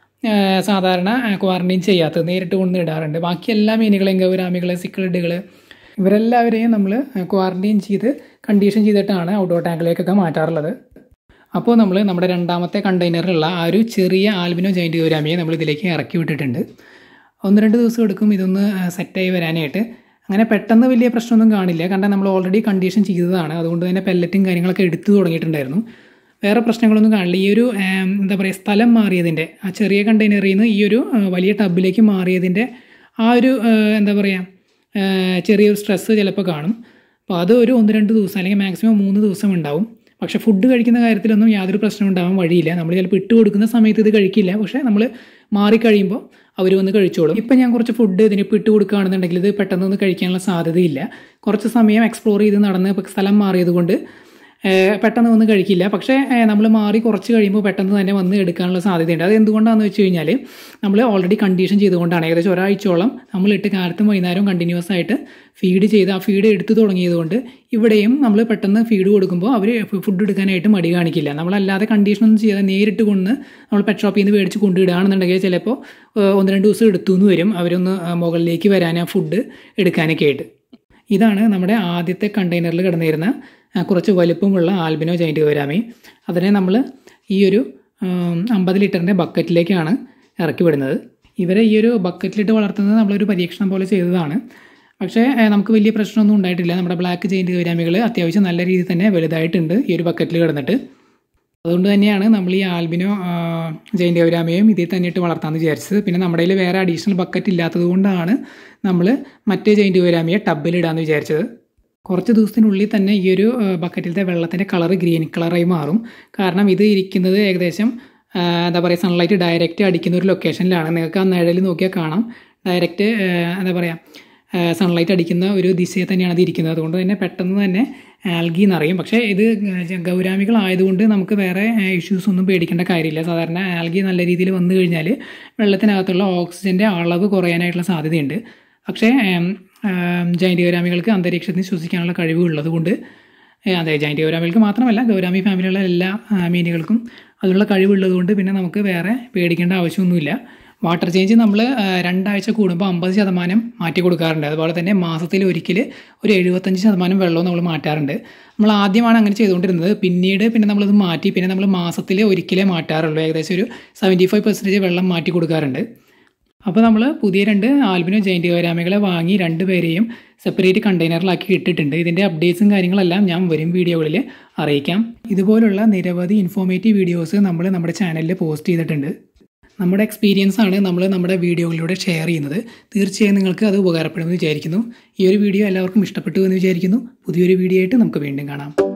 സാധാരണ ക്വാറൻറ്റീൻ ചെയ്യാത്തത് നേരിട്ട് കൊണ്ട് ഇടാറുണ്ട് ബാക്കി എല്ലാ മീനുകളെയും ഗൗരാമികൾ സിക്കിളിഡുകൾ ഇവരെല്ലാവരെയും നമ്മൾ ക്വാറൻറ്റീൻ ചെയ്ത് കണ്ടീഷൻ ചെയ്തിട്ടാണ് ഔട്ട്ഡോർ ടാങ്കിലേക്കൊക്കെ മാറ്റാറുള്ളത് അപ്പോൾ നമ്മൾ നമ്മുടെ രണ്ടാമത്തെ കണ്ടെയ്നറിലുള്ള ആ ഒരു ചെറിയ ആൽബിനോ ജൈൻറ്റ് ഗൗരാമിയെ നമ്മൾ ഇതിലേക്ക് ഇറക്കി വിട്ടിട്ടുണ്ട് ഒന്ന് രണ്ട് ദിവസം എടുക്കും ഇതൊന്ന് സെറ്റായി വരാനായിട്ട് അങ്ങനെ പെട്ടെന്ന് വലിയ പ്രശ്നമൊന്നും കാണില്ല കാരണം നമ്മൾ ഓൾറെഡി കണ്ടീഷൻ ചെയ്തതാണ് അതുകൊണ്ട് തന്നെ പെല്ലറ്റും കാര്യങ്ങളൊക്കെ എടുത്തു തുടങ്ങിയിട്ടുണ്ടായിരുന്നു വേറെ പ്രശ്നങ്ങളൊന്നും കാണില്ല ഈ ഒരു എന്താ പറയുക സ്ഥലം മാറിയതിൻ്റെ ആ ചെറിയ കണ്ടെയ്നറിൽ നിന്ന് ഈ ഒരു വലിയ ടബിലേക്ക് മാറിയതിൻ്റെ ആ ഒരു എന്താ പറയുക ചെറിയൊരു സ്ട്രെസ്സ് ചിലപ്പോൾ കാണും അപ്പോൾ അത് ഒരു ഒന്ന് രണ്ട് ദിവസം അല്ലെങ്കിൽ മാക്സിമം മൂന്ന് ദിവസം ഉണ്ടാവും പക്ഷേ ഫുഡ് കഴിക്കുന്ന കാര്യത്തിലൊന്നും യാതൊരു പ്രശ്നം ഉണ്ടാവാൻ വഴിയില്ല നമ്മൾ ചിലപ്പോൾ ഇട്ട് കൊടുക്കുന്ന സമയത്ത് ഇത് കഴിക്കില്ല പക്ഷേ നമ്മൾ മാറിക്കഴിയുമ്പോൾ അവർ വന്ന് കഴിച്ചോളും ഇപ്പം ഞാൻ കുറച്ച് ഫുഡ് ഇതിന് ഇട്ട് കൊടുക്കുകയാണെന്നുണ്ടെങ്കിൽ ഇത് പെട്ടെന്ന് ഒന്ന് കഴിക്കാനുള്ള സാധ്യതയില്ല കുറച്ച് സമയം എക്സ്പ്ലോർ ചെയ്ത് നടന്ന് ഇപ്പോൾ സ്ഥലം മാറിയത് കൊണ്ട് പെട്ടെന്ന് വന്ന് കഴിക്കില്ല പക്ഷേ നമ്മൾ മാറി കുറച്ച് കഴിയുമ്പോൾ പെട്ടെന്ന് തന്നെ വന്ന് എടുക്കാനുള്ള സാധ്യതയുണ്ട് അത് എന്തുകൊണ്ടാണെന്ന് വെച്ച് കഴിഞ്ഞാൽ നമ്മൾ ഓൾറെഡി കണ്ടീഷൻ ചെയ്തുകൊണ്ടാണ് ഏകദേശം ഒരാഴ്ചയോളം നമ്മൾ ഇട്ട് കാലത്തും വൈകുന്നേരവും കണ്ടിന്യൂസ് ആയിട്ട് ഫീഡ് ചെയ്ത് ആ ഫീഡ് എടുത്തു തുടങ്ങിയതുകൊണ്ട് ഇവിടെയും നമ്മൾ പെട്ടെന്ന് ഫീഡ് കൊടുക്കുമ്പോൾ അവർ ഫുഡ് എടുക്കാനായിട്ട് മടി കാണിക്കില്ല നമ്മളല്ലാതെ കണ്ടീഷനൊന്നും ചെയ്യാതെ നേരിട്ട് കൊണ്ട് നമ്മൾ പെറ്റ് ഷോപ്പിൽ നിന്ന് മേടിച്ച് കൊണ്ടുവിടുകയാണെന്നുണ്ടെങ്കിൽ ചിലപ്പോൾ ഒന്ന് രണ്ട് ദിവസം എടുത്തു എന്ന് വരും അവരൊന്ന് മുകളിലേക്ക് വരാൻ ആ ഫുഡ് എടുക്കാനൊക്കെ ആയിട്ട് ഇതാണ് നമ്മുടെ ആദ്യത്തെ കണ്ടെയ്നറിൽ കിടന്നിരുന്ന കുറച്ച് വലുപ്പമുള്ള ആൽബിനോ ജൈൻറ്റ് ഗൗരാമി അതിനെ നമ്മൾ ഈ ഒരു അമ്പത് ലിറ്ററിൻ്റെ ബക്കറ്റിലേക്കാണ് ഇറക്കി വിടുന്നത് ഇവരെ ഈ ഒരു ബക്കറ്റിലിട്ട് വളർത്തുന്നത് നമ്മളൊരു പരീക്ഷണം പോലെ ചെയ്തതാണ് പക്ഷേ നമുക്ക് വലിയ പ്രശ്നമൊന്നും ഉണ്ടായിട്ടില്ല നമ്മുടെ ബ്ലാക്ക് ജൈൻറ്റ് ഗൗരാമികൾ അത്യാവശ്യം നല്ല രീതിയിൽ തന്നെ വലുതായിട്ടുണ്ട് ഈ ഒരു ബക്കറ്റിൽ കിടന്നിട്ട് അതുകൊണ്ട് തന്നെയാണ് നമ്മൾ ഈ ആൽബിനോ ജൈൻറ്റ് ഗൗരാമയും ഇതിൽ തന്നെ ഇട്ട് വളർത്താമെന്ന് വിചാരിച്ചത് പിന്നെ നമ്മുടെ കയ്യിൽ വേറെ അഡീഷണൽ ബക്കറ്റ് ഇല്ലാത്തത് കൊണ്ടാണ് നമ്മൾ മറ്റേ ജൈൻറ്റ് ഗൗരാമിയെ ടബിലിടാമെന്ന് വിചാരിച്ചത് കുറച്ച് ദിവസത്തിനുള്ളിൽ തന്നെ ഈ ഒരു ബക്കറ്റിലത്തെ വെള്ളത്തിൻ്റെ കളർ ഗ്രീൻ കളറായി മാറും കാരണം ഇത് ഇരിക്കുന്നത് ഏകദേശം എന്താ പറയുക സൺലൈറ്റ് ഡയറക്റ്റ് അടിക്കുന്ന ഒരു ലൊക്കേഷനിലാണ് നിങ്ങൾക്ക് ആ നിഴൽ നോക്കിയാൽ കാണാം ഡയറക്റ്റ് എന്താ പറയുക സൺലൈറ്റ് അടിക്കുന്ന ഒരു ദിശയിൽ തന്നെയാണ് ഇത് ഇരിക്കുന്നത് അതുകൊണ്ട് തന്നെ പെട്ടെന്ന് തന്നെ ആൽഗി എന്നറിയും പക്ഷേ ഇത് ഗൗരാമികളായതുകൊണ്ട് നമുക്ക് വേറെ ഇഷ്യൂസ് ഒന്നും പേടിക്കേണ്ട കാര്യമില്ല സാധാരണ ആൽഗി നല്ല രീതിയിൽ വന്നു കഴിഞ്ഞാൽ വെള്ളത്തിനകത്തുള്ള ഓക്സിജൻ്റെ അളവ് കുറയാനായിട്ടുള്ള സാധ്യതയുണ്ട് പക്ഷേ ജൈൻറ്റ് ഗൗരാമികൾക്ക് അന്തരീക്ഷത്തിൽ ശ്വസിക്കാനുള്ള കഴിവ് ഉള്ളതുകൊണ്ട് അതെ ജൈൻറ്റ് ഗൗരാമികൾക്ക് മാത്രമല്ല ഗൗരാമി ഫാമിലിയുള്ള എല്ലാ മീനുകൾക്കും അതിനുള്ള കഴിവുള്ളതുകൊണ്ട് പിന്നെ നമുക്ക് വേറെ പേടിക്കേണ്ട ആവശ്യമൊന്നുമില്ല വാട്ടർ ചേഞ്ച് നമ്മൾ രണ്ടാഴ്ച കൂടുമ്പോൾ അമ്പത് ശതമാനം മാറ്റി കൊടുക്കാറുണ്ട് അതുപോലെ തന്നെ മാസത്തിൽ ഒരിക്കൽ ഒരു എഴുപത്തഞ്ച് ശതമാനം വെള്ളവും നമ്മൾ മാറ്റാറുണ്ട് നമ്മൾ ആദ്യമാണ് അങ്ങനെ ചെയ്തുകൊണ്ടിരുന്നത് പിന്നീട് പിന്നെ നമ്മളത് മാറ്റി പിന്നെ നമ്മൾ മാസത്തിൽ ഒരിക്കലേ മാറ്റാറുള്ളൂ ഏകദേശം ഒരു സെവൻറ്റി ഫൈവ് പെർസെൻറ്റേജ് വെള്ളം മാറ്റി കൊടുക്കാറുണ്ട് അപ്പോൾ നമ്മൾ പുതിയ രണ്ട് ആൽബിനോ ജൈൻറ്റ് ഗൗരാമികളെ വാങ്ങി രണ്ട് പേരെയും സെപ്പറേറ്റ് കണ്ടെയ്നറിലാക്കി ഇട്ടിട്ടുണ്ട് ഇതിൻ്റെ അപ്ഡേറ്റ്സും കാര്യങ്ങളെല്ലാം ഞാൻ വരും വീഡിയോകളിൽ അറിയിക്കാം ഇതുപോലുള്ള നിരവധി ഇൻഫോർമേറ്റീവ് വീഡിയോസ് നമ്മൾ നമ്മുടെ ചാനലിൽ പോസ്റ്റ് ചെയ്തിട്ടുണ്ട് നമ്മുടെ എക്സ്പീരിയൻസ് ആണ് നമ്മൾ നമ്മുടെ വീഡിയോകളിലൂടെ ഷെയർ ചെയ്യുന്നത് തീർച്ചയായും നിങ്ങൾക്ക് അത് ഉപകാരപ്പെടുമെന്ന് വിചാരിക്കുന്നു ഈ ഒരു വീഡിയോ എല്ലാവർക്കും ഇഷ്ടപ്പെട്ടു എന്ന് വിചാരിക്കുന്നു പുതിയൊരു വീഡിയോ ആയിട്ട് നമുക്ക് വീണ്ടും കാണാം